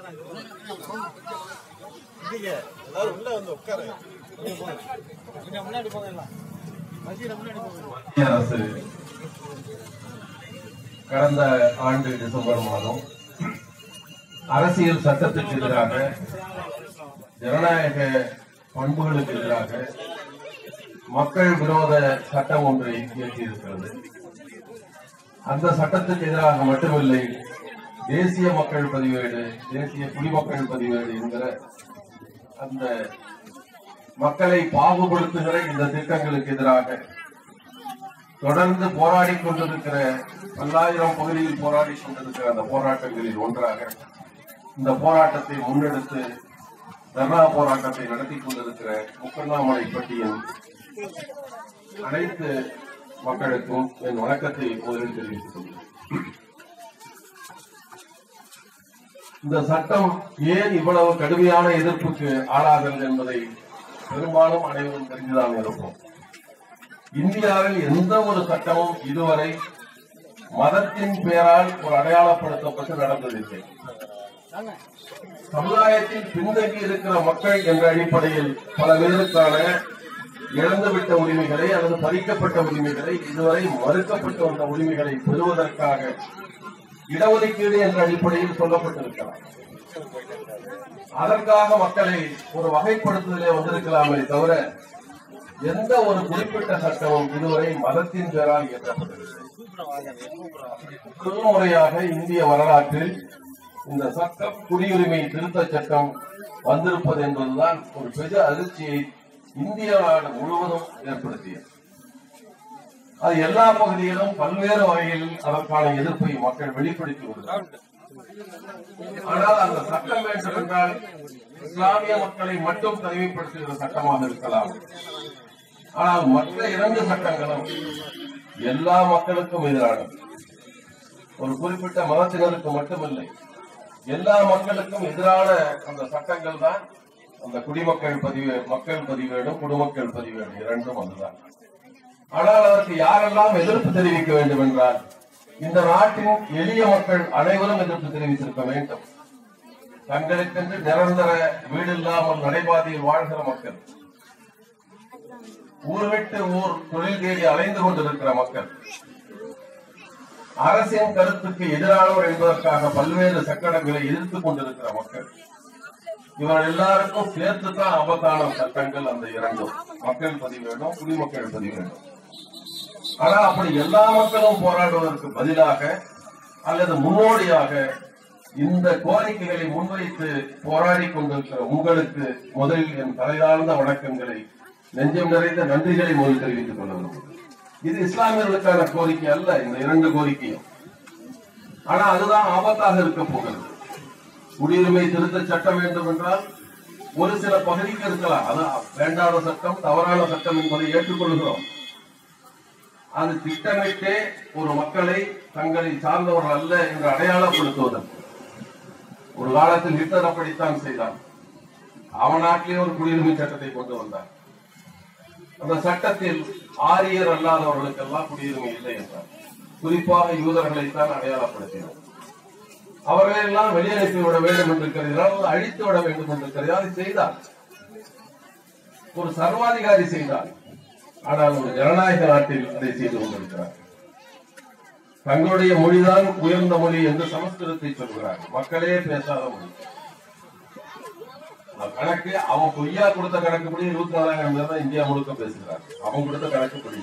எல்லாரும் உள்ள வந்து உட்காரு முன்னாடி போங்க எல்லாம் மத்தியில முன்னாடி போங்க மத்திய அரசு கடந்த ஆண்டு டிசம்பர் மாதம் அரசியல் சட்டத்துக்கு எதிராக ஜனநாயக பண்புகளுக்கு எதிராக மக்கள் விரோத சட்டம் ஒன்றை இயற்றியிருக்கிறது அந்த சட்டத்துக்கு எதிராக மட்டுமில்லை தேசிய மக்கள் பதிவேடு தேசிய குடிமக்கள் பதிவேடு என்கிற அந்த மக்களை பாகுபடுத்துகிற இந்த திட்டங்களுக்கு எதிராக தொடர்ந்து போராடி கொண்டிருக்கிற பல்லாயிரம் பகுதியில் போராடி கொண்டிருக்கிற அந்த போராட்டங்களில் ஒன்றாக இந்த போராட்டத்தை முன்னெடுத்து தர்ணா போராட்டத்தை நடத்தி கொண்டிருக்கிற முக்கண்ணாமலை பட்டியல் அனைத்து மக்களுக்கும் என் வணக்கத்தை முதலில் தெரிவித்துக் கொள்கிறேன் இந்த சட்டம் ஏன் இவ்வளவு கடுமையான எதிர்ப்புக்கு ஆளாகிறது என்பதை பெரும்பாலும் அனைவரும் தெரிந்துதான் இருப்போம் இந்தியாவில் எந்த ஒரு சட்டமும் இதுவரை மதத்தின் பெயரால் ஒரு அடையாளப்படுத்தப்பட்டு நடந்ததில்லை சமுதாயத்தில் பின்தங்கி இருக்கிற மக்கள் என்ற அடிப்படையில் பல பேருக்கான இழந்துவிட்ட உரிமைகளை அல்லது பறிக்கப்பட்ட உரிமைகளை இதுவரை மறுக்கப்பட்டு வந்த உரிமைகளை பெறுவதற்காக இடஒதுக்கீடு என்ற அடிப்படையில் சொல்லப்பட்டிருக்கலாம் அதற்காக மக்களை ஒரு வகைப்படுத்துதலே வந்திருக்கலாமே தவிர எந்த ஒரு குறிப்பிட்ட சட்டமும் இதுவரை மதத்தின் பெயரால் இயற்றப்பட்டதில்லை முதல் முறையாக இந்திய வரலாற்றில் இந்த சட்டம் குடியுரிமை திருத்த சட்டம் வந்திருப்பது என்பதுதான் ஒரு பெரிய அதிர்ச்சியை இந்திய நாடு முழுவதும் ஏற்படுத்தியது அது எல்லா பகுதியிலும் பல்வேறு வகையில் அதற்கான எதிர்ப்பை மக்கள் வெளிப்படுத்தி வருகிறார்கள் ஆனால் அந்த சட்டம் வேண்டும் என்றால் இஸ்லாமிய மக்களை மட்டும் தனிமைப்படுத்துகிற சட்டமாக இருக்கலாம் ஆனால் மற்ற இரண்டு சட்டங்களும் எல்லா மக்களுக்கும் எதிரானது ஒரு குறிப்பிட்ட மதத்தினருக்கு மட்டுமில்லை எல்லா மக்களுக்கும் எதிரான அந்த சட்டங்கள் தான் அந்த குடிமக்கள் பதிவு மக்கள் பதிவேடும் குடிமக்கள் பதிவேடும் இரண்டும் அதுதான் ஆனால் அதற்கு யாரெல்லாம் எதிர்ப்பு தெரிவிக்க வேண்டும் என்றால் இந்த நாட்டின் எளிய மக்கள் அனைவரும் எதிர்ப்பு தெரிவித்திருக்க வேண்டும் தங்களுக்கென்று நிரந்தர வீடு இல்லாமல் நடைபாதையில் வாழ்கிற மக்கள் ஊர் விட்டு ஊர் தொழில் தேடி அலைந்து கொண்டிருக்கிற மக்கள் அரசின் கருத்துக்கு எதிரானவர் என்பதற்காக பல்வேறு சக்கடங்களை எதிர்த்துக் கொண்டிருக்கிற மக்கள் இவர்கள் எல்லாருக்கும் சேர்த்துதான் ஆபத்தான சட்டங்கள் அந்த இரண்டும் மக்கள் பதிவேடும் குடிமக்கள் பதிவேடும் ஆனா அப்படி எல்லா மக்களும் போராடுவதற்கு பதிலாக அல்லது முன்னோடியாக இந்த கோரிக்கைகளை முன்வைத்து போராடி கொண்டிருக்கிற உங்களுக்கு முதலில் என் தலைதாழ்ந்த வணக்கங்களை நெஞ்சம் நிறைந்த நன்றிகளை முதல் தெரிவித்துக் கொள்ள விரும்புகிறேன் இது இஸ்லாமியர்களுக்கான கோரிக்கை அல்ல இந்த இரண்டு கோரிக்கையும் ஆனா அதுதான் ஆபத்தாக இருக்க போகிறது குடியுரிமை திருத்த சட்டம் வேண்டும் என்றால் ஒரு சில பகுதிக்கு இருக்கலாம் அது வேண்டாத சட்டம் தவறான சட்டம் என்பதை ஏற்றுக்கொள்கிறோம் அது திட்டமிட்டே ஒரு மக்களை தங்களை சார்ந்தவர்கள் அல்ல என்று அடையாளப்படுத்துவதற்கு ஒரு காலத்தில் ஹிட்லர் அப்படித்தான் செய்தான் அவன் நாட்டிலே ஒரு குடியுரிமை சட்டத்தை கொண்டு வந்தார் அந்த சட்டத்தில் ஆரியர் அல்லாதவர்களுக்கெல்லாம் குடியுரிமை இல்லை என்றார் குறிப்பாக யூதர்களைத்தான் அடையாளப்படுத்தினார் அவர்களை எல்லாம் வெளியனுப்பி விட வேண்டும் என்று கருதினால் அல்லது அழித்து விட வேண்டும் என்று கருதி அதை செய்தார் ஒரு சர்வாதிகாரி செய்தார் ஆனால் ஒரு ஜனநாயக நாட்டில் அதை செய்து கொண்டிருக்கிறார் தங்களுடைய மொழிதான் உயர்ந்த மொழி என்று சமஸ்கிருதத்தை சொல்கிறார் மக்களே பேசாத மொழி அந்த கணக்கு அவன் பொய்யா கொடுத்த கணக்குப்படி இருபத்தி நாலாயிரம் பேர் தான் இந்தியா முழுக்க பேசுகிறார் அவன் கொடுத்த கணக்குப்படி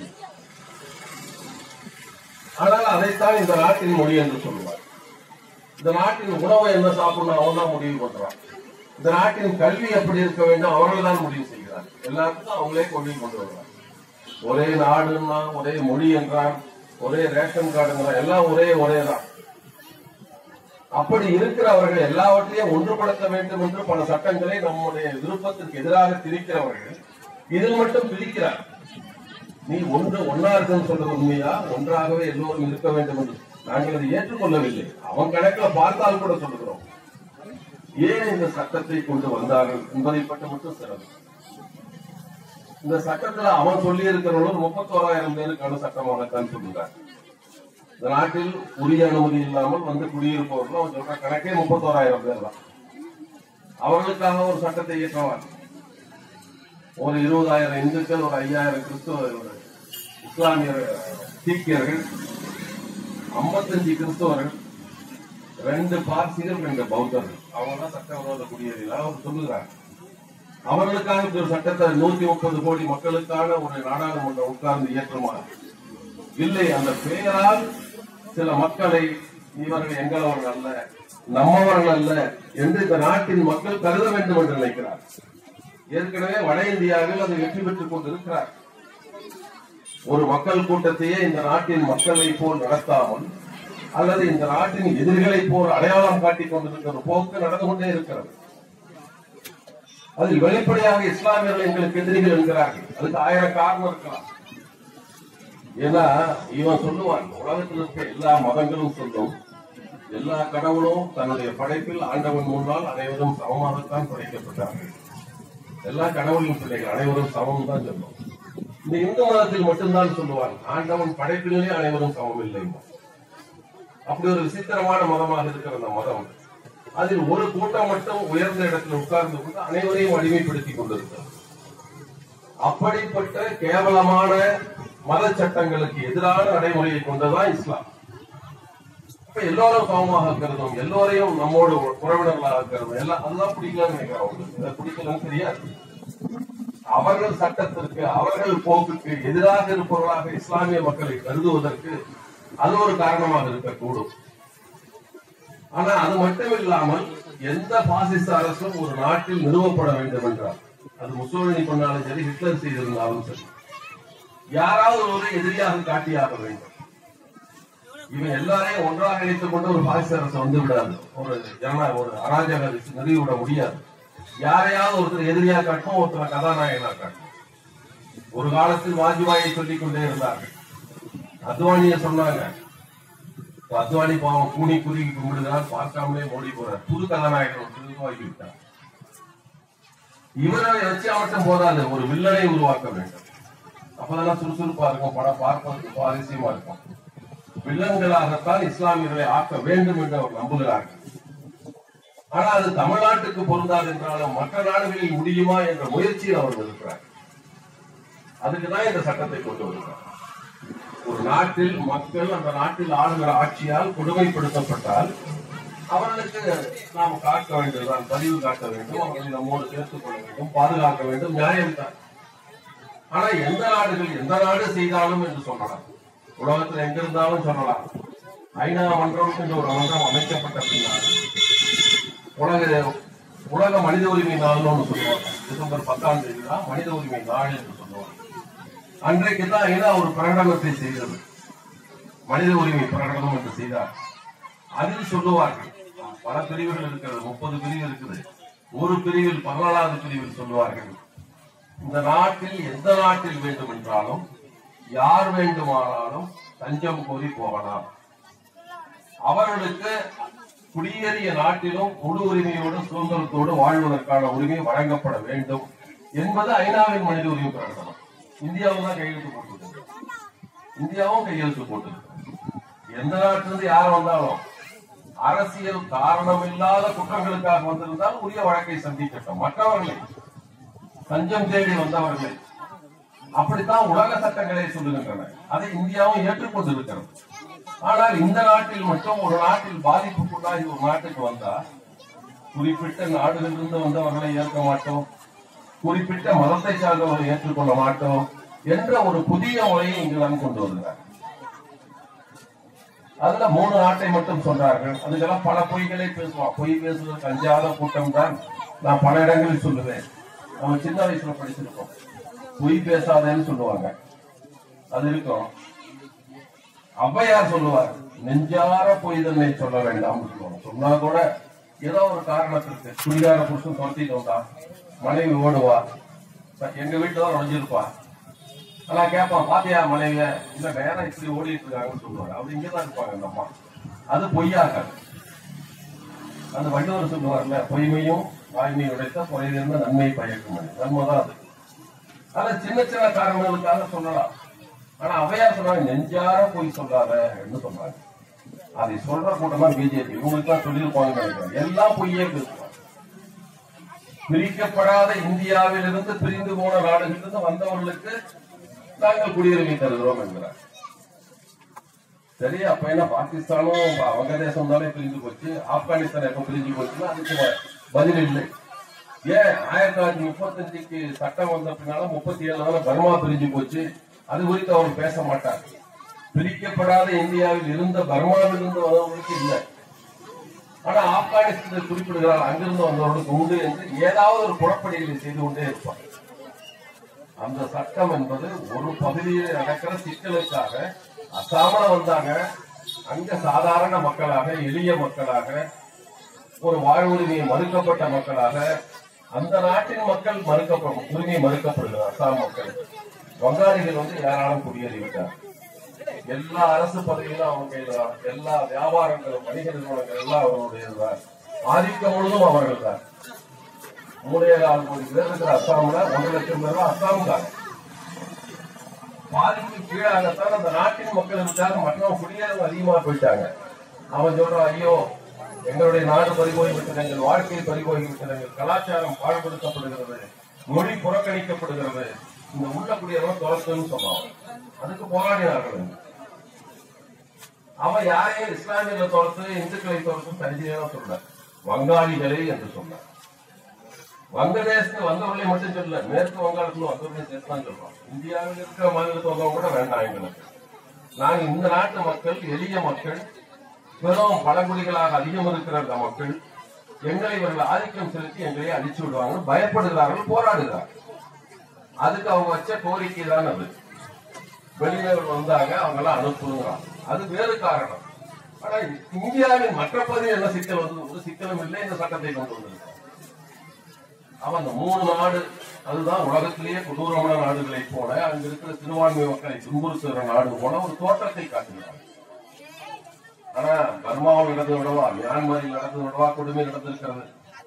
ஆனால் அதைத்தான் இந்த நாட்டின் மொழி என்று சொல்லுவார் இந்த நாட்டின் உணவை என்ன சாப்பிடணும் அவன் தான் முடிவு பண்றான் இந்த நாட்டின் கல்வி எப்படி இருக்க வேண்டும் அவர்கள் தான் முடிவு செய்கிறார் எல்லாத்துக்கும் அவங்களே கொண்டு கொண்டு வருவார் ஒரே நாடுன்னா ஒரே மொழி என்றான் ஒரே ரேஷன் கார்டுங்கிறான் எல்லாம் ஒரே ஒரே தான் அப்படி இருக்கிற அவர்கள் எல்லாவற்றையும் ஒன்றுபடுத்த வேண்டும் என்று பல சட்டங்களை நம்முடைய விருப்பத்திற்கு எதிராக திரிக்கிறவர்கள் இதில் மட்டும் பிரிக்கிறார் நீ ஒன்று ஒன்னா இருக்குன்னு சொல்றது உண்மையா ஒன்றாகவே எல்லோரும் இருக்க வேண்டும் என்று நாங்கள் அதை ஏற்றுக்கொள்ளவில்லை அவன் கணக்கில் பார்த்தால் கூட சொல்லுகிறோம் ஏன் இந்த சட்டத்தை கொண்டு வந்தார்கள் என்பதை பற்றி மட்டும் சிறப்பு இந்த சட்டத்துல அவன் சொல்லி இருக்கிறவங்களும் முப்பத்தோராயிரம் பேருக்கான சட்டமாகத்தான் சொல்லுகிறார் இந்த நாட்டில் உரிய அனுமதி இல்லாமல் வந்து குடியிருப்பவர்கள் அவன் சொல்ற கணக்கே முப்பத்தோராயிரம் பேர் தான் அவர்களுக்காக ஒரு சட்டத்தை இயற்றுவார் ஒரு இருபதாயிரம் இந்துக்கள் ஒரு ஐயாயிரம் கிறிஸ்துவ ஒரு இஸ்லாமியர் சீக்கியர்கள் ஐம்பத்தஞ்சு கிறிஸ்தவர்கள் ரெண்டு பார்சிகள் ரெண்டு பௌத்தர்கள் அவங்க தான் சட்டவிரோத குடியேறியல அவர் சொல்லுகிறார் அவர்களுக்காக இப்படி ஒரு சட்டத்தை நூத்தி முப்பது கோடி மக்களுக்கான ஒரு நாடாளுமன்றம் உட்கார்ந்து இயற்றுமாறு இல்லை அந்த பெயரால் சில மக்களை இவர்கள் எங்களவர்கள் அல்ல நம்மவர்கள் அல்ல என்று இந்த நாட்டின் மக்கள் கருத வேண்டும் என்று நினைக்கிறார் ஏற்கனவே வட இந்தியாவில் அதை வெற்றி பெற்றுக் கொண்டிருக்கிறார் ஒரு மக்கள் கூட்டத்தையே இந்த நாட்டின் மக்களை போல் நடத்தாமல் அல்லது இந்த நாட்டின் எதிரிகளை போல் அடையாளம் காட்டிக் கொண்டிருக்கிற போக்கு நடந்து கொண்டே இருக்கிறது அதில் வெளிப்படையாக இஸ்லாமியர்கள் எங்களுக்கு எதிரிகள் என்கிறார்கள் அதுக்கு ஆயிரம் காரணம் இருக்கலாம் ஏன்னா இவன் சொல்லுவான் உலகத்தில் இருக்க எல்லா மதங்களும் சொல்லும் எல்லா கடவுளும் தன்னுடைய படைப்பில் ஆண்டவன் முன்னால் அனைவரும் சமமாகத்தான் படைக்கப்பட்டார்கள் எல்லா கடவுளின் பிள்ளைகள் அனைவரும் சமம் தான் சொல்லும் இந்த இந்து மதத்தில் மட்டும்தான் சொல்லுவான் ஆண்டவன் படைப்பிலே அனைவரும் சமம் இல்லை அப்படி ஒரு விசித்திரமான மதமாக இருக்கிற அந்த மதம் அதில் ஒரு கூட்டம் மட்டும் உயர்ந்த இடத்தில் உட்கார்ந்து கொண்டு அனைவரையும் அடிமைப்படுத்திக் கொண்டிருக்கிறது அப்படிப்பட்ட கேவலமான மத சட்டங்களுக்கு எதிரான நடைமுறையை கொண்டதான் இஸ்லாம் அப்ப எல்லோரும் சமமாக கருதும் எல்லோரையும் நம்மோடு உறவினர்களாக கருதும் எல்லாம் அதுதான் பிடிக்கலன்னு நினைக்கிறேன் அவங்களுக்கு இதை பிடிக்கலன்னு தெரியாது அவர்கள் சட்டத்திற்கு அவர்கள் போக்குக்கு எதிராக இருப்பவர்களாக இஸ்லாமிய மக்களை கருதுவதற்கு அது ஒரு காரணமாக இருக்கக்கூடும் ஆனா அது மட்டும் இல்லாமல் எந்த பாசிச அரசும் ஒரு நாட்டில் நிறுவப்பட வேண்டும் என்றால் அது முசோலினி பண்ணாலும் சரி ஹிட்லர் செய்திருந்தாலும் சரி யாராவது ஒரு எதிரியாக காட்டியாக வேண்டும் இவன் எல்லாரையும் ஒன்றாக இணைத்துக் கொண்டு ஒரு பாசிச அரசு வந்து விடாது ஒரு ஜன ஒரு அராஜக அரசு நிறுவிவிட முடியாது யாரையாவது ஒருத்தர் எதிரியா காட்டும் ஒருத்தர் கதாநாயகனா காட்டும் ஒரு காலத்தில் வாஜ்பாயை சொல்லிக் கொண்டே இருந்தார்கள் அத்வானிய சொன்னாங்க இப்ப அத்வானி பாவம் கூனி குறுகி கும்பிடுதான் பார்க்காமலே ஓடி போறார் புது கதாநாயகன் ஒரு உருவாக்கி விட்டார் இவரை வச்சு மட்டும் போதாது ஒரு வில்லனை உருவாக்க வேண்டும் அப்பதான் சுறுசுறுப்பா இருக்கும் படம் பார்ப்பதற்கு சுவாரஸ்யமா இருக்கும் வில்லன்களாகத்தான் இஸ்லாமியர்களை ஆக்க வேண்டும் என்று அவர் நம்புகிறார்கள் ஆனா அது தமிழ்நாட்டுக்கு பொருந்தாது என்றாலும் மற்ற நாடுகளில் முடியுமா என்ற முயற்சியில் அவர்கள் இருக்கிறார் அதுக்குதான் இந்த சட்டத்தை கொண்டு வருகிறார் ஒரு நாட்டில் மக்கள் அந்த நாட்டில் ஆளுகிற ஆட்சியால் கொடுமைப்படுத்தப்பட்டால் அவர்களுக்கு நாம் காக்க வேண்டியதுதான் பதிவு காட்ட வேண்டும் அவர்களை நம்மோடு சேர்த்துக் கொள்ள வேண்டும் பாதுகாக்க வேண்டும் நியாயம்தான் ஆனா எந்த நாடுகள் எந்த நாடு செய்தாலும் என்று சொல்லலாம் உலகத்தில் எங்க இருந்தாலும் சொல்லலாம் ஐநா மன்றம் என்ற ஒரு மன்றம் அமைக்கப்பட்ட பின்னால் உலக உலக மனித உரிமை நாள்னு ஒன்று சொல்லுவாங்க டிசம்பர் பத்தாம் தேதி தான் மனித உரிமை நாள் என்று சொல்லுவாங்க அன்றைக்கு தான் ஐநா ஒரு பிரகடனத்தை செய்தது மனித உரிமை பிரகடனம் என்று செய்தார் அதில் சொல்லுவார்கள் பல பிரிவுகள் இருக்கிறது முப்பது பிரிவு இருக்குது ஒரு பிரிவில் பதினாலாவது பிரிவில் சொல்லுவார்கள் இந்த நாட்டில் எந்த நாட்டில் வேண்டும் என்றாலும் யார் வேண்டுமானாலும் தஞ்சம் கோரி போகலாம் அவர்களுக்கு குடியேறிய நாட்டிலும் முழு உரிமையோடு சுதந்திரத்தோடு வாழ்வதற்கான உரிமை வழங்கப்பட வேண்டும் என்பது ஐநாவின் மனித உரிமை பிரகடனம் இந்தியாவும் தான் கையெழுத்து போட்டிருக்கு இந்தியாவும் கையெழுத்து போட்டிருக்கு எந்த நாட்டிலிருந்து யார் வந்தாலும் அரசியல் காரணம் இல்லாத குற்றங்களுக்காக வந்திருந்தால் உரிய வழக்கை சந்திக்கட்டும் மற்றவர்களை தஞ்சம் தேடி வந்தவர்களை அப்படித்தான் உலக சட்டங்களை சொல்லுகின்றன அதை இந்தியாவும் ஏற்றுக்கொண்டிருக்கிறது ஆனால் இந்த நாட்டில் மட்டும் ஒரு நாட்டில் பாதிப்புக்குள்ளாகி ஒரு நாட்டுக்கு வந்தா குறிப்பிட்ட நாடுகளிலிருந்து வந்தவர்களை ஏற்க மாட்டோம் குறிப்பிட்ட மதத்தை சார்ந்தவர்களை ஏற்றுக்கொள்ள மாட்டோம் என்ற ஒரு புதிய முறையை இங்குதான் கொண்டு வருகிறார் அதுல மூணு நாட்டை மட்டும் சொன்னார்கள் அதுக்கெல்லாம் பல பொய்களை பேசுவான் பொய் பேசுவதற்கு அஞ்சாத கூட்டம் தான் நான் பல இடங்களில் சொல்லுவேன் நம்ம சின்ன வயசுல படிச்சிருக்கோம் பொய் பேசாதேன்னு சொல்லுவாங்க அது இருக்கும் ஔவையார் சொல்லுவார் நெஞ்சார பொய் தன்னை சொல்ல வேண்டாம் சொல்லுவாங்க சொன்னா கூட ஏதோ ஒரு காரணத்திற்கு குடிகார புருஷன் துரத்திட்டு வந்தா மனைவி ஓடுவா எங்க வீட்டுல தான் நுழைஞ்சிருப்பா ஆனா கேட்பான் பாத்தியா மனைவிய இல்ல நேரம் இப்படி ஓடிட்டு இருக்காங்கன்னு சொல்லுவாங்க அப்படி இங்கதான் இருப்பாங்க அந்த அம்மா அது பொய்யாகாது அந்த வள்ளுவர் சொல்லுவார்ல பொய்மையும் வாய்மை உடைத்த குறைந்திருந்த நன்மை பயக்கும் நன்மைதான் அது ஆனா சின்ன சின்ன காரணங்களுக்காக சொல்லலாம் ஆனா அவையார் சொன்னாங்க நெஞ்சார பொய் சொல்லாத என்று சொன்னாங்க அதை சொல்ற கூட்டம் தான் பிஜேபி இவங்களுக்கு தான் சொல்லியிருப்பாங்க நினைக்கிறேன் எல்லாம் பொய்யே பேசுவாங்க பிரிக்கப்படாத இந்தியாவிலிருந்து பிரிந்து போன நாடுகளிலிருந்து வந்தவர்களுக்கு நாங்கள் குடியுரிமை தருகிறோம் என்கிறார் சரி அப்ப என்ன பாகிஸ்தானும் வங்கதேசம் தானே பிரிஞ்சு போச்சு ஆப்கானிஸ்தான் எப்ப பிரிஞ்சு போச்சுன்னா அதுக்கு வ- பதில் இல்லை ஏன் ஆயிரத்தி தொள்ளாயிரத்தி முப்பத்தஞ்சுக்கு சட்டம் வந்த பின்னால முப்பத்தி ஏழுல தானே பர்மா பிரிஞ்சு போச்சு அது குறித்து அவர் பேச மாட்டார் பிரிக்கப்படாத இந்தியாவில் இருந்த பர்மாவில் இருந்து வந்தவர்களுக்கு இல்லை ஆனா ஆப்கானிஸ்தானை குறிப்பிடுகிறார் அங்கிருந்து வந்தவர்களுக்கு உண்டு என்று ஏதாவது ஒரு குழப்படிகளை செய்து கொண்டே இருப்பார் அந்த சட்டம் என்பது ஒரு பகுதியில் நடக்கிற சிக்கலுக்காக அசாமல வந்தாங்க அங்க சாதாரண மக்களாக எளிய மக்களாக ஒரு வாழ்வுரிமையை மறுக்கப்பட்ட மக்களாக அந்த நாட்டின் மக்கள் மறுக்கப்படும் உரிமை மறுக்கப்படுகிறது அசாம் மக்கள் வங்காளிகள் வந்து ஏராளம் குடியேறிவிட்டார் எல்லா அரசு பதவிகளும் அவங்க கையில தான் எல்லா வியாபாரங்களும் வணிக நிறுவனங்கள் எல்லாம் அவர்களுடையதுதான் ஆதிக்கம் முழுதும் அவர்கள் தான் மூணே நாலு கோடி பேர் இருக்கிற அஸ்ஸாம்ல ஒன்றரை லட்சம் பேர் தான் அஸ்ஸாம்காரங்க பாதிக்கு கீழாகத்தான் அந்த நாட்டின் மக்கள் இருக்காங்க மற்றவங்க குடியேறவங்க அதிகமா போயிட்டாங்க அவன் சொல்றான் ஐயோ எங்களுடைய நாடு பறிபோய் விட்டது எங்கள் வாழ்க்கை பறிபோய் விட்டது எங்கள் கலாச்சாரம் பாழ்படுத்தப்படுகிறது மொழி புறக்கணிக்கப்படுகிறது இந்த உள்ள குடியேறவன் துரத்துன்னு சொன்னான் அதுக்கு போராடினார்கள் இங்க. அவன் யாரையும் இஸ்லாமியர்களை துரத்து இந்துக்களை துரத்து தனியாக சொல்ல வங்காளிகளே என்று சொன்னார் வங்கதேசத்துக்கு வந்தவர்களை மட்டும் சொல்லல மேற்கு வங்காளத்துல வந்தவர்களை சேர்த்து தான் சொல்றோம் இந்தியாவில் இருக்கிற மாநிலத்தில் வந்தவங்க கூட வேண்டாம் எங்களுக்கு நாங்க இந்த நாட்டு மக்கள் எளிய மக்கள் வெறும் பழங்குடிகளாக அதிகம் இருக்கிற இந்த மக்கள் எங்களை இவர்கள் ஆதிக்கம் செலுத்தி எங்களை அழிச்சு விடுவாங்க பயப்படுகிறார்கள் போராடுகிறார்கள் அதுக்கு அவங்க வச்ச கோரிக்கை தான் அது வெளியினர்கள் வந்தாங்க அவங்க எல்லாம் அனுப்புங்கிறாங்க அது வேறு காரணம் ஆனா இந்தியாவின் மற்ற பகுதியில் என்ன சிக்கல் வந்து ஒரு சிக்கலும் இல்லை இந்த சட்டத்தை கொண்டு வந்திருக்காங்க அவன் அந்த மூணு நாடு அதுதான் உலகத்திலேயே கொடூரமான நாடுகளை போல அங்க இருக்கிற சிறுபான்மை மக்களை துன்புறுத்துகிற நாடு போல ஒரு தோற்றத்தை காட்டுகிறாங்க ஆனா பர்மாவில் நடந்து விடவா மியான்மரில் நடந்து விடவா கொடுமை நடந்திருக்கிறது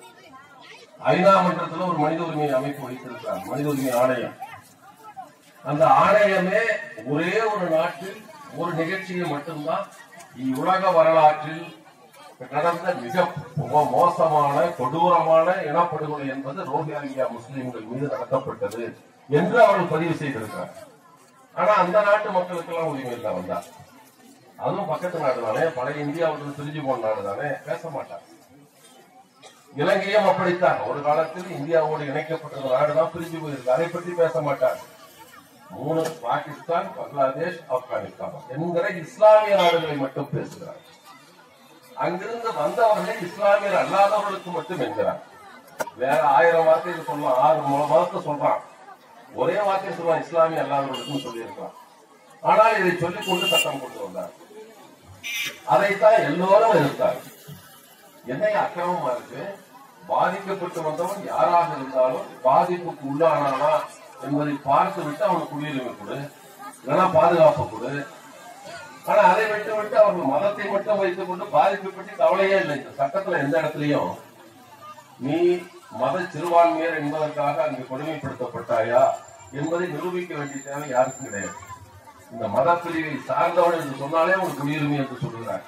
ஐநா மன்றத்துல ஒரு மனித உரிமை அமைப்பு வைத்திருக்கிறார் மனித உரிமை ஆணையம் அந்த ஆணையமே ஒரே ஒரு நாட்டில் ஒரு நிகழ்ச்சியை மட்டும்தான் உலக வரலாற்றில் நடந்த மிக மோ- மோசமான கொடூரமான இனப்படுகொலை என்பது ரோஹிங்கியா முஸ்லிம்கள் மீது நடத்தப்பட்டது என்று அவர்கள் பதிவு செய்திருக்கிறார் ஆனா அந்த நாட்டு மக்களுக்கெல்லாம் உரிமை இல்லை வந்தா அதுவும் பக்கத்து நாடு தானே பழைய இந்தியாவுக்கு பிரிஞ்சு போன நாடு தானே பேச மாட்டாங்க இலங்கையும் அப்படித்தான் ஒரு காலத்தில் இந்தியாவோடு இணைக்கப்பட்ட நாடுதான் பிரிஞ்சு போயிருக்கு அதை பற்றி பேச மாட்டாங்க மூணு பாகிஸ்தான் பங்களாதேஷ் ஆப்கானிஸ்தான் என்கிற இஸ்லாமிய நாடுகளை மட்டும் பேசுகிறார் அங்கிருந்து வந்தவர்களை இஸ்லாமியர் அல்லாதவர்களுக்கு மட்டும் என்கிறார் வேற ஆயிரம் வார்த்தை சொல்லலாம் ஆறு மூணு வார்த்தை சொல்றான் ஒரே வார்த்தை சொல்றான் இஸ்லாமிய அல்லாதவர்களுக்கும் சொல்லியிருக்கான் ஆனால் இதை சொல்லிக் கொண்டு சட்டம் கொண்டு வந்தார் அதைத்தான் எல்லோரும் எதிர்த்தார் என்ன அக்கிரமமா இருக்கு பாதிக்கப்பட்டு வந்தவன் யாராக இருந்தாலும் பாதிப்புக்கு உள்ளானானா என்பதை பார்த்து விட்டு அவனுக்கு குடியுரிமை கொடு இல்லைன்னா பாதுகாப்பு கொடு ஆனா அதை விட்டு விட்டு அவர்கள் மதத்தை மட்டும் வைத்துக் கொண்டு பாதிப்பை பற்றி கவலையே இல்லை இந்த சட்டத்துல எந்த இடத்துலயும் நீ மத சிறுபான்மையர் என்பதற்காக அங்கு கொடுமைப்படுத்தப்பட்டாயா என்பதை நிரூபிக்க வேண்டிய தேவை யாருக்கும் கிடையாது இந்த மத பிரிவை சார்ந்தவன் என்று சொன்னாலே ஒரு குடியுரிமை என்று சொல்கிறார்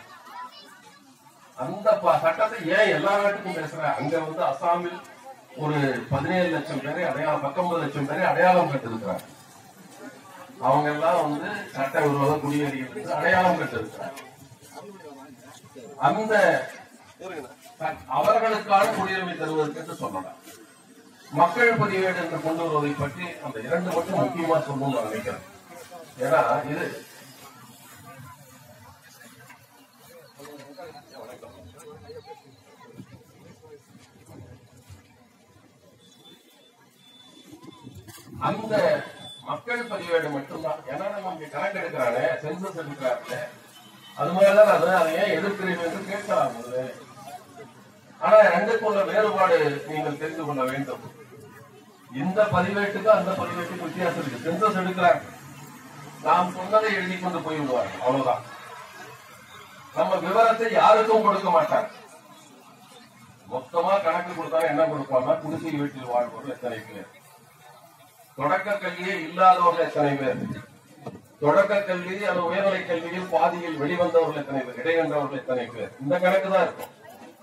அந்த ப- சட்டத்தை ஏன் எல்லா நாட்டுக்கும் பேசுற அங்க வந்து அசாமில் ஒரு பதினேழு லட்சம் பேரை அடையாளம் பத்தொன்பது லட்சம் பேரை அடையாளம் கட்டிருக்கிறார் அவங்க எல்லாம் வந்து சட்ட விரோத குடியேறிகளுக்கு அடையாளம் கட்டிருக்கிறார் அந்த ச- அவர்களுக்கான குடியுரிமை தருவதற்கு என்று சொல்லலாம் மக்கள் பதிவேடு என்று கொண்டு வருவதை பற்றி அந்த இரண்டு மட்டும் முக்கியமா சொல்லணும்னு நான் நினைக்கிறேன் ஏன்னா இது அந்த மக்கள் பதிவேடு மட்டும்தான் ஏன்னா நம்ம இங்க கணக்கு எடுக்கிறானே சென்சஸ் எடுக்கிறாரு அது மாதிரிதான் அது அதை ஏன் எதிர்க்கிறீங்க என்று கேட்கலாம் முதல்ல. ஆனா ரெண்டுக்குள்ள வேறுபாடு நீங்கள் தெரிந்து கொள்ள வேண்டும் இந்த பதிவேட்டுக்கு அந்த பதிவேட்டுக்கு வித்தியாசம் இருக்கு சென்சஸ் எடுக்கிறாங்க நாம் சொன்னதை எழுதி கொண்டு போய் விடுவார்கள் அவ்வளவுதான் நம்ம விவரத்தை யாருக்கும் கொடுக்க மாட்டாங்க மொத்தமா கணக்கு கொடுத்தாங்க என்ன கொடுப்பாங்க குடிசை வீட்டில் வாழ்வோர்கள் எத்தனை பேர் தொடக்க கல்வியே இல்லாதவர்கள் எத்தனை பேர் தொடக்க கல்வி அல்லது உயர்நிலை கல்வியில் பாதியில் வெளிவந்தவர்கள் எத்தனை பேர் இடைவென்றவர்கள் எத்தனை பேர் இந்த கணக்கு தான் இருக்கும்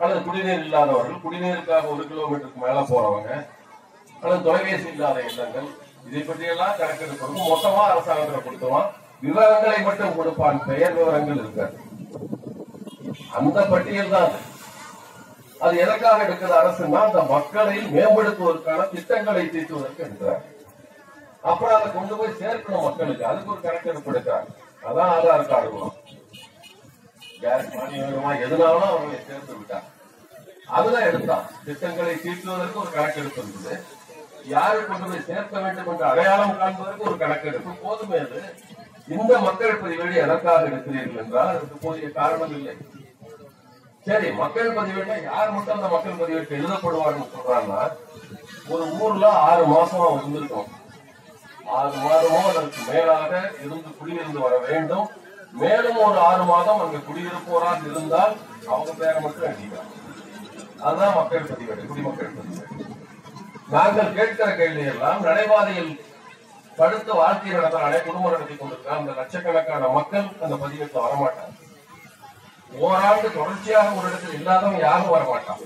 அல்லது குடிநீர் இல்லாதவர்கள் குடிநீருக்காக ஒரு கிலோமீட்டருக்கு மேல போறவங்க அல்லது தொலைபேசி இல்லாத இல்லங்கள் இதை பற்றியெல்லாம் கணக்கெடுக்கணும் மொத்தமா அரசாங்கத்தில் கொடுத்துருவான் விவரங்களை மட்டும் கொடுப்பான் பெயர் விவரங்கள் இருக்காது அந்த பட்டியல் தான் அது. அது எதற்காக எடுக்கிறது அரசுன்னா அந்த மக்களை மேம்படுத்துவதற்கான திட்டங்களை தீட்டுவதற்கு எடுக்கிறார் அப்புறம் அதை கொண்டு போய் சேர்க்கணும் மக்களுக்கு அதுக்கு ஒரு கணக்கெடுப்பு எடுக்கிறாங்க அதான் ஆதார் கார்டு வரும் கேஸ் மானியம் வேணுமா எதுனாலும் அவங்களை சேர்த்து விட்டார் அதுதான் எடுத்தான் திட்டங்களை தீட்டுவதற்கு ஒரு கணக்கெடுப்பு இருந்தது யாரு கொண்டு போய் சேர்க்க வேண்டும் என்று அடையாளம் காண்பதற்கு ஒரு கணக்கெடுப்பு போதுமே அது இந்த மக்கள் பதிவேடு எதற்காக எடுக்கிறீர்கள் என்றால் அதற்கு போதிய காரணம் இல்லை சரி மக்கள் பதிவேட்டை யார் மட்டும் அந்த மக்கள் பதிவேட்டை எழுதப்படுவார்னு சொல்றாங்கன்னா ஒரு ஊர்ல ஆறு மாசம் அவன் இருந்திருக்கும் ஆறு மாதமோ அதற்கு மேலாக இருந்து குடியிருந்து வர வேண்டும் மேலும் ஒரு ஆறு மாதம் அங்கு குடியிருப்போராக இருந்தால் அவங்க பேரை மட்டும் எழுதிக்கலாம் அதுதான் மக்கள் பதிவேடு குடிமக்கள் பதிவேடு நாங்கள் கேட்கிற கேள்வி எல்லாம் நடைபாதையில் படுத்த வாழ்க்கை நடத்துறானே குடும்பம் நடத்தி கொண்டிருக்கிற அந்த லட்சக்கணக்கான மக்கள் அந்த பதிவேட்டில் வரமாட்டாங்க ஓராண்டு தொடர்ச்சியாக ஒரு இடத்தில் இல்லாதவன் யாரும் வரமாட்டான்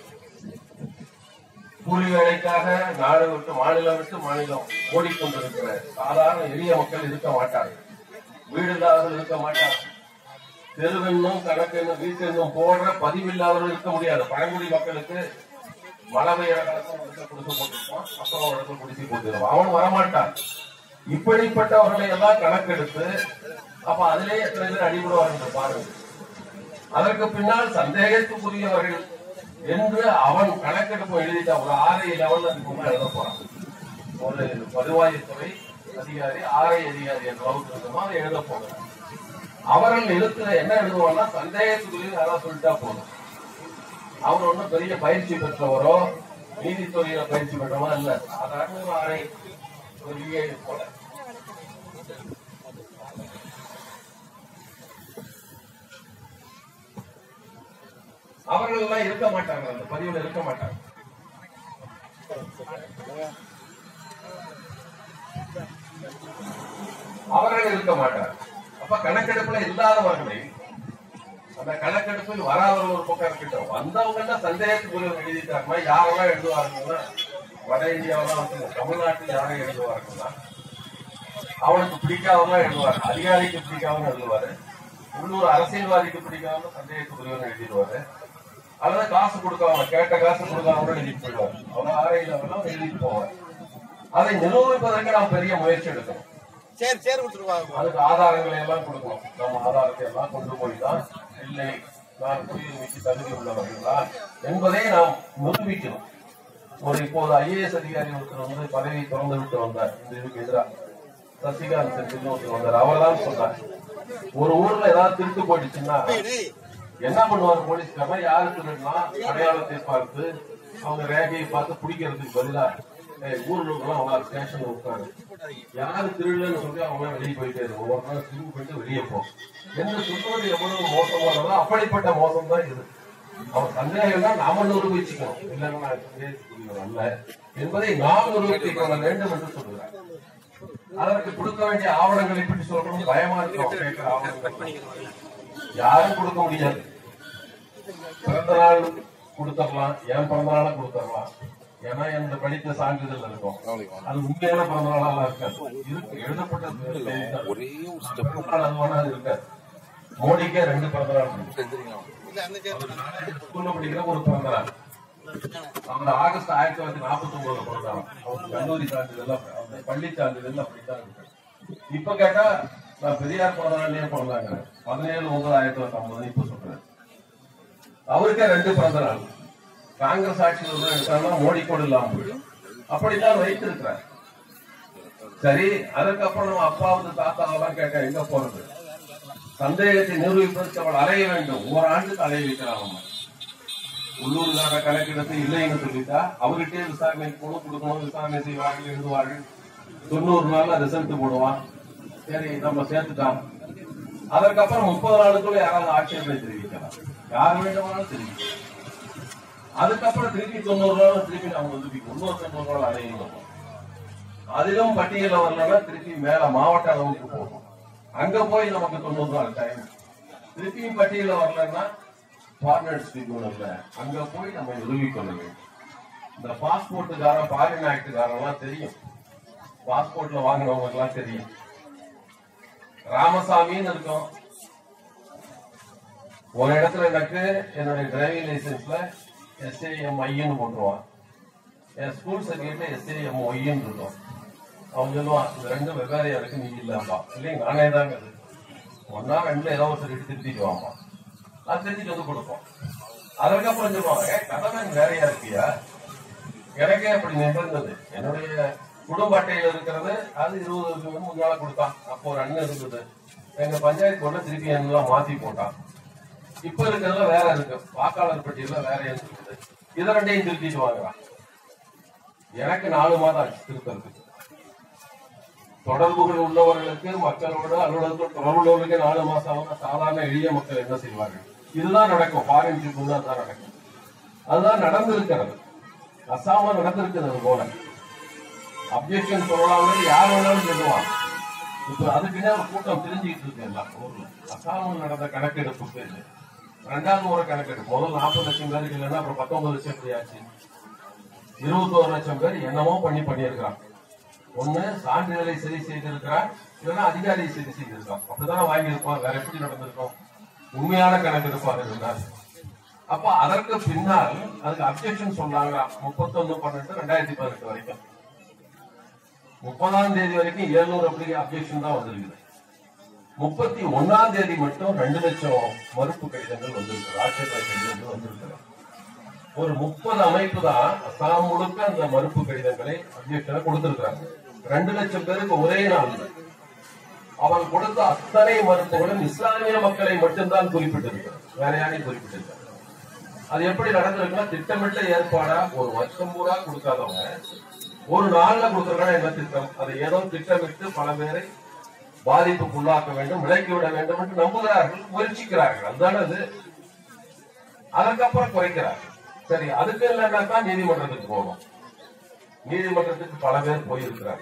கூலி வேலைக்காக நாடு விட்டு மாநிலம் விட்டு மாநிலம் ஓடிக்கொண்டிருக்கிற சாதாரண எளிய மக்கள் இருக்க மாட்டார்கள் வீடு இல்லாதவர்கள் இருக்க மாட்டார்கள் தெருவென்னும் கணக்கென்னும் வீட்டென்னும் போடுற பதிவில்லாதவர்கள் இருக்க முடியாது பழங்குடி மக்களுக்கு மழை பெய்யற காலத்துல ஒரு இடத்துல குடிசை போட்டிருப்பான் அப்புறம் ஒரு இடத்துல குடிசை போட்டிருப்பான் அவன் வரமாட்டான் இப்படிப்பட்டவர்களை எல்லாம் கணக்கெடுத்து அப்ப அதிலே எத்தனை பேர் அடிபடுவார்கள் பாருங்க அதற்கு பின்னால் சந்தேகத்துக்குரியவர்கள் என்று அவன் கணக்கெடுப்பு எழுதிட்ட ஒரு ஆர்ஐ லெவல்ல அதுக்கு எழுத போறான் ஒரு வருவாய்த்துறை அதிகாரி ஆர்ஐ அதிகாரி என்ற அளவுக்கு இருக்குமோ அதை எழுத போகிறான் அவர்கள் எழுத்துல என்ன எழுதுவான்னா சந்தேகத்துக்குரிய யாராவது சொல்லிட்டா போதும் அவர் ஒன்றும் பெரிய பயிற்சி பெற்றவரோ நீதித்துறையில பயிற்சி பெற்றவோ இல்ல சாதாரண ஒரு ஆணை ஒரு VI போல அவர்கள் எல்லாம் இருக்க மாட்டாங்க அந்த பதிவுல இருக்க மாட்டாங்க அவர்கள் இருக்க மாட்டார் அப்ப கணக்கெடுப்புல இல்லாதவர்களை அந்த கணக்கெடுப்பில் வராதவர்கள் ஒரு பக்கம் இருக்கட்டும் வந்தவங்க எல்லாம் சந்தேகத்துக்குரிய எழுதிட்டாங்கன்னா யாரெல்லாம் எழுதுவாருங்கன்னா வட இந்தியாவெல்லாம் வந்து தமிழ்நாட்டில் யாரை எழுதுவாருன்னா அவனுக்கு பிடிக்காதவங்க எழுதுவாரு அதிகாரிக்கு பிடிக்காதவங்க எழுதுவாரு உள்ளூர் அரசியல்வாதிக்கு பிடிக்காம சந்தேகத்துக்குரியவங்க எழுதிடுவாரு அல்லது காசு கொடுக்காம கேட்ட காசு கொடுக்காம எழுதிட்டு போயிடுவார் அவங்க ஆரையில் அவெல்லாம் எழுதிட்டு போவார் அதை நிரூபிப்பதற்கு நாம் பெரிய முயற்சி எடுக்கணும் சரி சரி கொடுத்துருவாங்க அதுக்கு ஆதாரங்களை எல்லாம் கொடுக்கணும் நம்ம ஆதாரத்தை எல்லாம் கொண்டு போய் தான் இல்லை நான் குடியுரிமைக்கு தகுதி உள்ளவர்கள் தான் என்பதை நாம் நிரூபிக்கணும் ஒரு இப்போது ஐஏஎஸ் அதிகாரி ஒருத்தர் வந்து பதவி திறந்து விட்டு வந்தார் இந்த இதுக்கு எதிராக சசிகாந்த் செந்தில்னு ஒருத்தர் வந்தார் அவர் தான் சொன்னார் ஒரு ஊர்ல ஏதாவது திருட்டு போயிடுச்சுன்னா என்ன பண்ணுவார் போலீஸ்காரன் யாருக்கு வேணும்னா அடையாளத்தை பார்த்து அவங்க ரேகையை பார்த்து பிடிக்கிறதுக்கு பதிலா ஏய், ஊர்ல இருக்கலாம் அவங்க ஸ்டேஷன்ல உட்காரு யாரு திருடன்னு சொல்லி அவங்க வெளியே போயிட்டே இருக்கும் ஒவ்வொரு நாள் திரும்பி போயிட்டு வெளியே போ என்று சொல்றது எவ்வளவு மோசமானதோ அப்படிப்பட்ட மோசம் தான் இது அவன் சந்தேகம் தான் நாம நிரூபிச்சுக்கணும் இல்லைன்னா நான் சந்தேகத்துக்குரியவன் அல்ல என்பதை நாம் நிரூபித்துக் கொள்ள வேண்டும் என்று சொல்கிறார் அதற்கு கொடுக்க வேண்டிய ஆவணங்களை பற்றி சொல்றது பயமா இருக்கும் கேட்கிற ஆவணங்கள் யாரும் கொடுக்க முடியாது பிறந்த நாள் கொடுத்துடலாம் என் பிறந்த நாள கொடுத்துடலாம் ஏன்னா எனக்கு படித்த சான்றிதழ் இருக்கும் அது உண்மையான பிறந்த நாளா இருக்காது இருக்கு எழுதப்பட்ட தேதி தான். ஒரே ஒரு ஸ்டெப் பிறந்த நாள் அது வேணா அது இருக்காது மோடிக்கே ரெண்டு பிறந்த நாள் இருக்கு தெரிஞ்சுக்கலாம் இல்ல அந்த சேர்த்து ஸ்கூல்ல படிக்கிற ஒரு பிறந்த நாள் அவங்க ஆகஸ்ட் ஆயிரத்தி தொள்ளாயிரத்தி நாற்பத்தி ஒன்பதுல பிறந்தாங்க அவங்க கல்லூரி சான்றிதழ் அவங்க பள்ளி சான்றிதழ் அப்படித்தான் இருக்கு இப்ப கேட்டா நான் பெரியார் பிறந்த நாள்லயே பிறந்தாங்க பதினேழு ஒன்பது ஆயிரத்தி தொள்ளாயிரத்தி ஐம்பது இப்ப சொல்றேன் அவருக்கே ரெண்டு பிறந்த நாள் காங்கிரஸ் ஆட்சியில் உள்ள எடுத்தாங்கன்னா மோடி கூட இல்லாம போயிடும் அப்படித்தான் வைத்திருக்கிறார் சரி அதுக்கப்புறம் நம்ம அப்பாவது தாத்தாவெல்லாம் கேட்க எங்க போறது சந்தேகத்தை நிரூபிப்பதற்கு அவள் அலைய வேண்டும் ஓராண்டுக்கு அலைய வைக்கலாம் நம்ம உள்ளூர்கார கணக்கெடுத்து இல்லைன்னு சொல்லிட்டா அவர்கிட்டயே விசாரணை குழு கொடுக்கணும் விசாரணை செய்வார்கள் எழுதுவார்கள் தொண்ணூறு நாள்ல ரிசல்ட் போடுவான் சரி நம்ம சேர்த்துட்டான் அதற்கப்புறம் முப்பது நாளுக்குள்ள யாராவது ஆட்சேபனை தெரிவிக்கலாம் யார் வேண்டுமானாலும் தெரிவிக்கலாம் அதுக்கப்புறம் திருப்பி தொண்ணூறு நாள் திருப்பி நம்ம வந்து இன்னொரு தொண்ணூறு நாள் அலையணும் அதிலும் பட்டியல வரலன்னா திருப்பி மேல மாவட்ட அளவுக்கு போகும் அங்க போய் நமக்கு தொண்ணூறு நாள் டைம் திருப்பியும் பட்டியல வரலன்னா ஃபாரினர்ஸ் ட்ரிபியூனல்ல அங்க போய் நம்ம நிரூபிக்கொள்ள வேண்டும் இந்த பாஸ்போர்ட்டுக்காரன் ஃபாரின் ஆக்டுக்காரெல்லாம் தெரியும் பாஸ்போர்ட்ல வாங்கினவங்களுக்கு எல்லாம் தெரியும் ராமசாமின்னு இருக்கும் ஒரு இடத்துல எனக்கு என்னுடைய டிரைவிங் லைசன்ஸ்ல எஸ்ஏஎம் ஐன்னு போட்டுருவான் என் ஸ்கூல் சர்டிஃபிகேட்ல எஸ்ஏஎம் ஒய்ன்னு இருக்கும் அவன் சொல்லுவான் இந்த ரெண்டும் வெவ்வேறையா இருக்கு நீ இல்லப்பா இல்லைங்க நானே தாங்க அது ஒன்னா ரெண்டுல ஏதோ ஒரு சர்டிஃபிகேட் திருத்திட்டு வாமா அது திருத்திட்டு வந்து கொடுப்போம் அதுக்கப்புறம் சொல்லுவாங்க "ஏய், கதவை வேறையா இருக்கியா எனக்கே அப்படி நிகழ்ந்தது என்னுடைய குடும்ப அட்டையில இருக்கிறது அது இருபது வருஷம் முன்னால கொடுத்தான் அப்போ ஒரு அண்ணன் இருந்தது எங்க பஞ்சாயத்து போர்டுல திருப்பி எல்லாம் மாத்தி போட்டான் இப்ப இருக்கிறதுல வேற இருக்கு வாக்காளர் பட்டியல வேற இருக்குது இதை ரெண்டையும் திருத்திட்டு வாங்குறான் எனக்கு நாலு மாதம் ஆச்சு திருத்தறதுக்கு தொடர்புகள் உள்ளவர்களுக்கு மக்களோட அலுவலகத்தோட தொடர்பு உள்ளவர்களுக்கு நாலு மாசம் ஆகும் சாதாரண எளிய மக்கள் என்ன செய்வார்கள் இதுதான் நடக்கும் ஃபாரின் ட்ரிப் தான் நடக்கும் அதுதான் நடந்திருக்கிறது அசாம நடந்திருக்கிறது போல அப்ஜெக்ஷன் சொல்லலாம்னு யார் வேணாலும் சொல்லுவான் இப்ப அதுக்குன்னே ஒரு கூட்டம் தெரிஞ்சுக்கிட்டு இருக்கு எல்லாம் ஊர்ல அசாமில் நடந்த கணக்கெடுப்புக்கு இது. ரெண்டாவது முறை கணக்கெடுப்பு முதல் நாற்பது லட்சம் பேருக்கு இல்லைன்னா அப்புறம் பத்தொன்பது லட்சம் எப்படி ஆச்சு இருபத்தோரு லட்சம் பேர் என்னமோ பண்ணி பண்ணியிருக்கிறான் ஒண்ணு சான்றிதழை சரி செய்திருக்கிறான் இல்லைன்னா அதிகாரியை சரி செய்திருக்கான் அப்படித்தானே வாங்கியிருப்பான் வேற எப்படி நடந்திருக்கும் உண்மையான கணக்கெடுப்பு அது இருந்தார் அப்ப அதற்கு பின்னால் அதுக்கு அப்ஜெக்ஷன் சொன்னாங்க முப்பத்தொன்னு பன்னெண்டு ரெண்டாயிரத்தி பதினெட்டு வரைக்கும் முப்பதாம் தேதி வரைக்கும் எழுநூறு அப்படி அப்ஜெக்ஷன் தான் வந்திருக்குது முப்பத்தி ஒன்னாம் தேதி மட்டும் ரெண்டு லட்சம் மறுப்பு கடிதங்கள் வந்திருக்கு ஆட்சேப கடிதங்கள் வந்திருக்கிறது ஒரு முப்பது அமைப்பு தான் அசாம் முழுக்க அந்த மறுப்பு கடிதங்களை அப்ஜெக்ஷனை கொடுத்திருக்கிறாங்க ரெண்டு லட்சம் பேருக்கு ஒரே நாள் அவன் கொடுத்த அத்தனை மறுப்புகளும் இஸ்லாமிய மக்களை மட்டும்தான் குறிப்பிட்டிருக்கிறார் வேற யாரையும் குறிப்பிட்டிருக்கிறார் அது எப்படி நடந்திருக்குன்னா திட்டமிட்ட ஏற்பாடா ஒரு வருஷம் பூரா கொடுக்காதவங்க ஒரு நாள்ல கொடுத்திருக்காங்க என்ன திட்டம் அதை ஏதோ திட்டமிட்டு பல பேரை பாதிப்புக்குள்ளாக்க வேண்டும் விலக்கி விட வேண்டும் என்று நம்புகிறார்கள் முயற்சிக்கிறார்கள் அதுதானே அது அதுக்கப்புறம் குறைக்கிறார்கள் சரி அதுக்கு இல்லைன்னாக்கா நீதிமன்றத்துக்கு போகணும் நீதிமன்றத்துக்கு பல பேர் போயிருக்கிறாங்க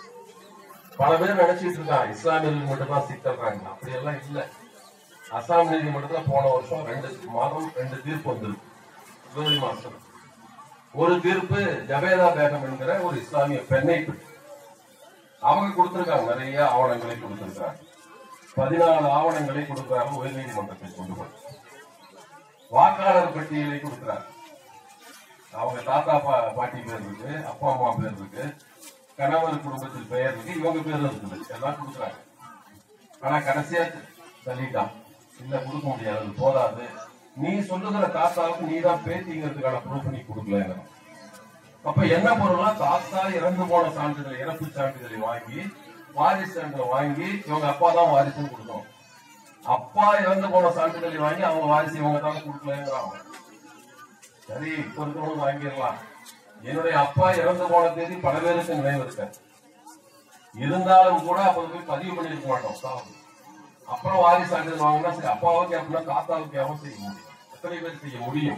பல பேர் நினைச்சிட்டு இருக்காங்க இஸ்லாமியர்கள் மட்டும்தான் சிக்கல்றாங்க அப்படி எல்லாம் இல்ல அசாம் நீதிமன்றத்துல போன வருஷம் ரெண்டு மாதம் ரெண்டு தீர்ப்பு வந்திருக்கு பிப்ரவரி மாசம் ஒரு தீர்ப்பு ஜவேதா பேகம் என்கிற ஒரு இஸ்லாமிய பெண்ணை பற்றி அவங்க கொடுத்திருக்காங்க நிறைய ஆவணங்களை கொடுத்திருக்காங்க பதினாலு ஆவணங்களை கொடுக்கிறாங்க உயர்நீதிமன்றத்தில் கொண்டு போய் வாக்காளர் பட்டியலை கொடுக்கிறாங்க அவங்க தாத்தா பா பாட்டி பேர் இருக்கு அப்பா அம்மா பேர் இருக்கு கணவர் குடும்பத்தில் பெயர் இருக்கு இவங்க பேர் இருக்குது எல்லாம் கொடுக்குறாங்க ஆனா கடைசியா தள்ளிட்டான் இல்ல கொடுக்க முடியாது அது போதாது நீ சொல்லுகிற தாத்தாவுக்கு நீ தான் பேத்திங்கிறதுக்கான ப்ரூஃப் நீ கொடுக்கல அப்ப என்ன பொருள்னா தாத்தா இறந்து போன சான்றிதழ் இறப்பு சான்றிதழை வாங்கி வாரிசு சான்றிதழ் வாங்கி இவங்க அப்பா தான் வாரிசுன்னு கொடுக்கணும் அப்பா இறந்து போன சான்றிதழை வாங்கி அவங்க வாரிசு இவங்க தான் கொடுக்கலங்கிறாங்க சரி இப்ப இருக்கவங்க வாங்கிடலாம் என்னுடைய அப்பா இறந்து போன தேதி பல பேருக்கு நினைவு இருக்க இருந்தாலும் கூட அப்ப போய் பதிவு பண்ணிருக்க மாட்டோம் சாவு. அப்புறம் வாரிசு சான்றிதழ் வாங்கினா சரி அப்பாவுக்கு அப்படின்னா தாத்தாவுக்கு எவன் செய்ய முடியும் எத்தனை பேர் செய்ய முடியும்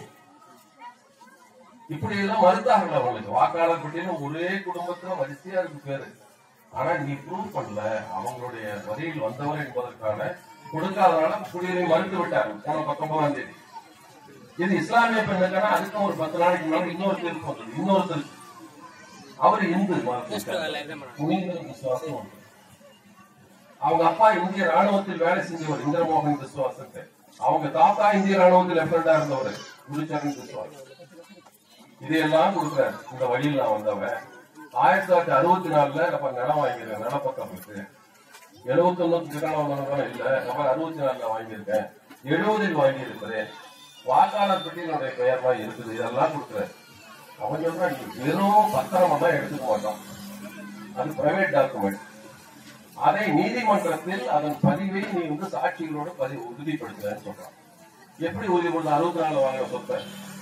இப்படி எல்லாம் மறுத்தார்கள் அவங்களுக்கு வாக்காளர் பட்டியலும் ஒரே குடும்பத்துல வரிசையா இருக்கு பேரு ஆனா நீ ப்ரூவ் பண்ணல அவங்களுடைய வரியில் வந்தவர் என்பதற்கான கொடுக்காதனால குடியுரிமை மறுத்து விட்டார்கள் போன பத்தொன்பதாம் தேதி இது இஸ்லாமிய பெண்ணுக்கான அதுக்கும் ஒரு பத்து நாளைக்கு முன்னாடி இன்னொரு தீர்ப்பு வந்தது இன்னொரு தீர்ப்பு அவர் இந்து புனித விசுவாசம் உண்டு. அவங்க அப்பா இந்திய ராணுவத்தில் வேலை செஞ்சவர் இந்திரமோகன் விசுவாசத்தை அவங்க தாத்தா இந்திய ராணுவத்தில் லெப்டினண்டா இருந்தவர் குருச்சரன் விசுவாசம் இதையெல்லாம் கொடுக்குறாரு இந்த வழியில் நான் வந்தவன் ஆயிரத்தி தொள்ளாயிரத்தி அறுபத்தி நாலுல அப்ப நிலம் வாங்கியிருக்கேன் நிலப்பக்கம் இருக்கு எழுபத்தி ஒண்ணுக்கு திருக்கணவனம் இல்ல அப்புறம் அறுபத்தி நாலுல வாங்கியிருக்கேன் எழுபதில் வாங்கியிருக்கிறேன் வாக்காளர் பட்டியலுடைய பெயர்லாம் இருக்குது இதெல்லாம் கொடுக்குறாரு அவன் சொல்றான் நீ வெறும் பத்திரமா தான் எடுத்துக்க மாட்டோம் அது பிரைவேட் டாக்குமெண்ட் அதை நீதிமன்றத்தில் அதன் பதிவை நீ வந்து சாட்சிகளோட பதிவு உறுதிப்படுத்துறேன்னு சொல்றான் எப்படி உறுதிப்படுத்த அறுபத்தி நாலு வாங்கின சொத்தை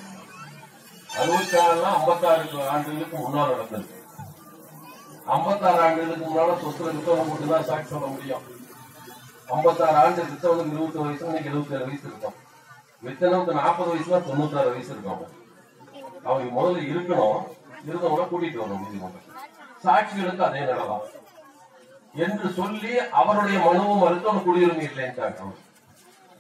அறுபத்தி நாலுனா ஐம்பத்தாறு ஆண்டுகளுக்கு முன்னால் நடந்திருக்கு ஐம்பத்தாறு ஆண்டுகளுக்கு முன்னால சொத்துல வித்தவங்க மட்டும்தான் சாட்சி சொல்ல முடியும் ஐம்பத்தாறு ஆண்டு வித்தவனுக்கு இருபத்தி வயசு இன்னைக்கு எழுபத்தி ஏழு வயசு இருக்கும் வித்தனவுக்கு நாற்பது வயசுல தொண்ணூத்தாறு வயசு இருக்கும் அவன். அவங்க முதல்ல இருக்கணும் இருந்தவங்க கூட்டிட்டு வரணும் நீதிமன்றம் சாட்சிகளுக்கு அதே நடலாம் என்று சொல்லி அவருடைய மனுவும் மறுத்து அவனுக்கு குடியுரிமை இல்லைன்ட்டாங்க அவங்க.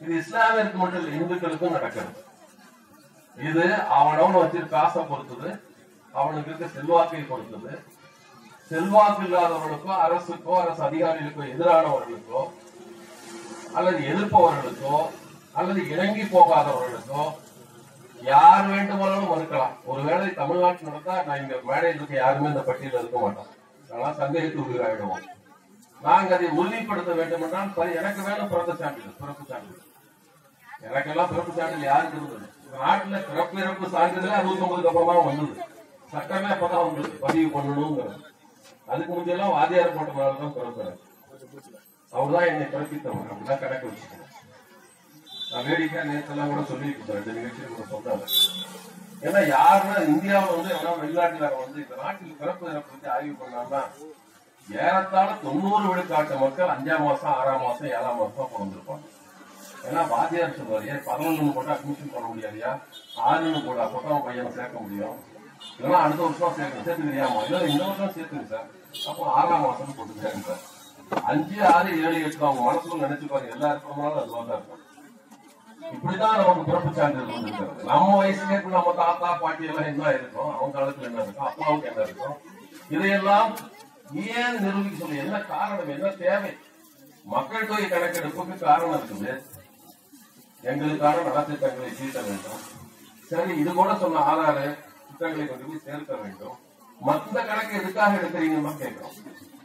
இது இஸ்லாமியருக்கு மட்டும் இல்லை இந்துக்களுக்கும் நடக்கிறது இது அவனவன் வச்சிருக்க காசை பொறுத்தது அவனுக்கு இருக்க செல்வாக்கை பொறுத்தது செல்வாக்கு இல்லாதவர்களுக்கோ அரசுக்கோ அரசு அதிகாரிகளுக்கோ எதிரானவர்களுக்கோ அல்லது எதிர்ப்பவர்களுக்கோ அல்லது இறங்கி போகாதவர்களுக்கோ யார் வேண்டுமானாலும் மறுக்கலாம் ஒருவேளை தமிழ்நாட்டில் நடந்தா நான் இங்க மேடையில் இருக்க யாருமே இந்த பட்டியலில் இருக்க மாட்டோம் அதெல்லாம் சந்தேகத்து உயிராயிடுவோம் நாங்க அதை உறுதிப்படுத்த வேண்டும் என்றால் சரி, எனக்கு வேணும் பிறந்த சான்றிதழ் பிறப்பு சான்றிதழ் எனக்கெல்லாம் பிறப்பு சான்றிதழ் யாருக்கு இருந்தது இந்த நாட்டுல பிறப்பு இறப்பு சான்றிதழ் அறுபத்தி ஒன்பதுக்கு அப்புறமா வந்தது சட்டமே அப்பதான் வந்தது பதிவு பண்ணணுங்கிறது அதுக்கு முந்தையெல்லாம் வாதியார் போட்டனால தான் பிறந்தாரு அவர்தான் என்னை பிறப்பித்தவர் அப்படிதான் கணக்கு வச்சுக்கணும் நான் வேடிக்கை நேரத்தெல்லாம் கூட சொல்லிட்டு இருந்தேன் இந்த நிகழ்ச்சியில் கூட சொன்னாங்க ஏன்னா யாருன்னா இந்தியாவில் வந்து எவனா வெளிநாட்டுல வந்து இந்த நாட்டில் பிறப்பு இறப்பு பத்தி ஆய்வு பண்ணாங்கன்னா ஏறத்தாழ தொண்ணூறு விழுக்காட்டு மக்கள் அஞ்சாம் மாசம் ஆறாம் மாசம் ஏழாம் மாசம் பிறந்திருப்பாங்க ஏன்னா வாத்தியார் சொல்லுவார் ஏன் பதினொன்னு போட்டா அட்மிஷன் பண்ண முடியாதுயா ஆறுன்னு போட்டா அப்பதான் உன் பையனை சேர்க்க முடியும் இதெல்லாம் அடுத்த வருஷம் சேர்க்கணும் சேர்த்துக்கிறியாமா இல்ல இந்த வருஷம் சேர்த்துங்க சார் அப்போ ஆறாம் மாசம் போட்டுக்கிறேன் சார் அஞ்சு ஆறு ஏழு எட்டு அவங்க மனசுல நினைச்சு பாருங்க எல்லா இருக்கிறவங்களும் அது தான் இருக்கும் இப்படிதான் நமக்கு பிறப்பு சான்றிதழ் வந்திருக்கிறது நம்ம வயசுல இப்ப நம்ம தாத்தா பாட்டி எல்லாம் என்ன இருக்கும் அவங்க காலத்துல என்ன இருக்கும் அப்பாவுக்கு என்ன இருக்கும் இதையெல்லாம் ஏன் நிரூபிக்க சொல்லி என்ன காரணம் என்ன தேவை மக்கள் தொகை கணக்கெடுப்புக்கு காரணம் இருக்குது எங்களுக்கான நலத்திட்டங்களை தீட்ட வேண்டும் சரி இது கூட சொன்ன ஆதார திட்டங்களை கொண்டு போய் சேர்க்க வேண்டும் மற்ற கணக்கு எதுக்காக எடுக்கிறீங்கன்னு கேட்கிறோம்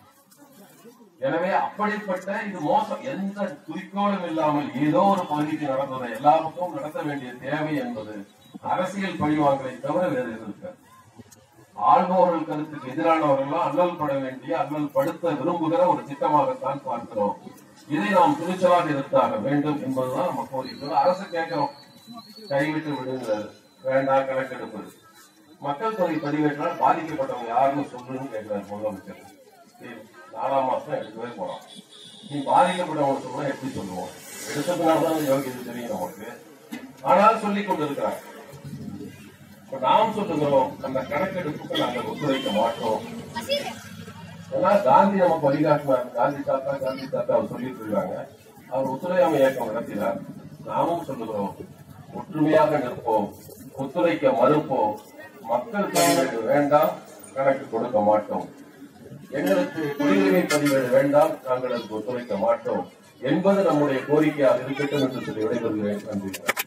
எனவே அப்படிப்பட்ட இது மோசம் எந்த குறிக்கோளும் இல்லாமல் ஏதோ ஒரு பகுதிக்கு நடந்ததை எல்லா பக்கமும் நடத்த வேண்டிய தேவை என்பது அரசியல் பழிவாங்கலை தவிர வேறு எதுவும் இருக்காது ஆள்பவர்கள் கருத்துக்கு எதிரானவர்கள் அல்லல் பட வேண்டிய அல்லல் படுத்த விரும்புகிற ஒரு திட்டமாகத்தான் பார்க்கிறோம் இதை நாம் துணிச்சலாக எதிர்த்தாக வேண்டும் என்பதுதான் நம்ம கோரிக்கை அரசு கேட்கிறோம் கைவிட்டு விடுங்கிறது வேண்டாம் கணக்கெடுப்பது மக்கள் தொகை பதிவேற்றால் பாதிக்கப்பட்டவங்க யாருன்னு சொல்லுன்னு கேட்கிறார் முதலமைச்சர் ஏய், நாலாம் மாசம் எடுக்கவே போறோம் நீ பாதிக்கப்பட்டவங்க சொன்னா எப்படி சொல்லுவோம் எடுத்ததுனால தான் யோகியது தெரியும் நமக்கு ஆனால் சொல்லிக் கொண்டிருக்கிறார் இப்ப நாம் சொல்லுகிறோம் அந்த கணக்கெடுப்புக்கு நாங்கள் ஒத்துழைக்க மாட்டோம் ஏன்னா காந்தி நமக்கு வழிகாட்டினார் காந்தி தாத்தா காந்தி தாத்தா அவர் சொல்லிட்டு இருக்காங்க அவர் ஒத்துழையாமை இயக்கம் நடத்தினார் நாமும் சொல்லுகிறோம் ஒற்றுமையாக நிற்போம் ஒத்துழைக்க மறுப்போம் மக்கள் பதிவேடு வேண்டாம் கணக்கு கொடுக்க மாட்டோம் எங்களுக்கு குடியுரிமை பதிவேடு வேண்டாம் நாங்கள் அதுக்கு ஒத்துழைக்க மாட்டோம் என்பது நம்முடைய கோரிக்கையாக இருக்கட்டும் என்று சொல்லி விடைபெறுகிறேன் நன்றி